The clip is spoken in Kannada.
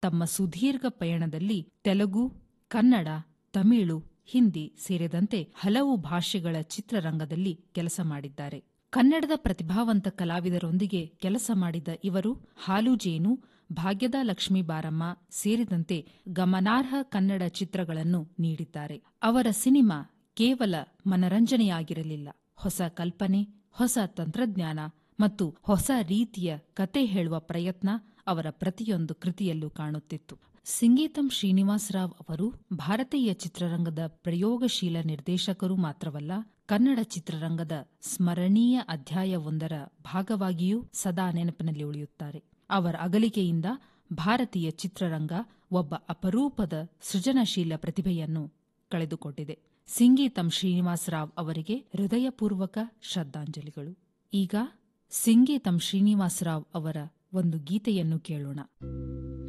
ತಮ್ಮ ಸುದೀರ್ಘ ಪಯಣದಲ್ಲಿ ತೆಲುಗು ಕನ್ನಡ ತಮಿಳು ಹಿಂದಿ ಸೇರಿದಂತೆ ಹಲವು ಭಾಷೆಗಳ ಚಿತ್ರರಂಗದಲ್ಲಿ ಕೆಲಸ ಮಾಡಿದ್ದಾರೆ ಕನ್ನಡದ ಪ್ರತಿಭಾವಂತ ಕಲಾವಿದರೊಂದಿಗೆ ಕೆಲಸ ಮಾಡಿದ ಇವರು ಹಾಲು ಜೇನು ಭಾಗ್ಯದ ಲಕ್ಷ್ಮೀ ಬಾರಮ್ಮ ಸೇರಿದಂತೆ ಗಮನಾರ್ಹ ಕನ್ನಡ ಚಿತ್ರಗಳನ್ನು ನೀಡಿದ್ದಾರೆ ಅವರ ಸಿನಿಮಾ ಕೇವಲ ಮನರಂಜನೆಯಾಗಿರಲಿಲ್ಲ ಹೊಸ ಕಲ್ಪನೆ ಹೊಸ ತಂತ್ರಜ್ಞಾನ ಮತ್ತು ಹೊಸ ರೀತಿಯ ಕತೆ ಹೇಳುವ ಪ್ರಯತ್ನ ಅವರ ಪ್ರತಿಯೊಂದು ಕೃತಿಯಲ್ಲೂ ಕಾಣುತ್ತಿತ್ತು ಸಿಂಗೀತಂ ಶ್ರೀನಿವಾಸರಾವ್ ಅವರು ಭಾರತೀಯ ಚಿತ್ರರಂಗದ ಪ್ರಯೋಗಶೀಲ ನಿರ್ದೇಶಕರು ಮಾತ್ರವಲ್ಲ ಕನ್ನಡ ಚಿತ್ರರಂಗದ ಸ್ಮರಣೀಯ ಅಧ್ಯಾಯವೊಂದರ ಭಾಗವಾಗಿಯೂ ಸದಾ ನೆನಪಿನಲ್ಲಿ ಉಳಿಯುತ್ತಾರೆ ಅವರ ಅಗಲಿಕೆಯಿಂದ ಭಾರತೀಯ ಚಿತ್ರರಂಗ ಒಬ್ಬ ಅಪರೂಪದ ಸೃಜನಶೀಲ ಪ್ರತಿಭೆಯನ್ನು ಕಳೆದುಕೊಂಡಿದೆ ಸಿಂಗೀತಂ ಶ್ರೀನಿವಾಸರಾವ್ ಅವರಿಗೆ ಹೃದಯಪೂರ್ವಕ ಶ್ರದ್ಧಾಂಜಲಿಗಳು ಈಗ ಸಿಂಗೀತಂ ಶ್ರೀನಿವಾಸರಾವ್ ಅವರ ಒಂದು ಗೀತೆಯನ್ನು ಕೇಳೋಣ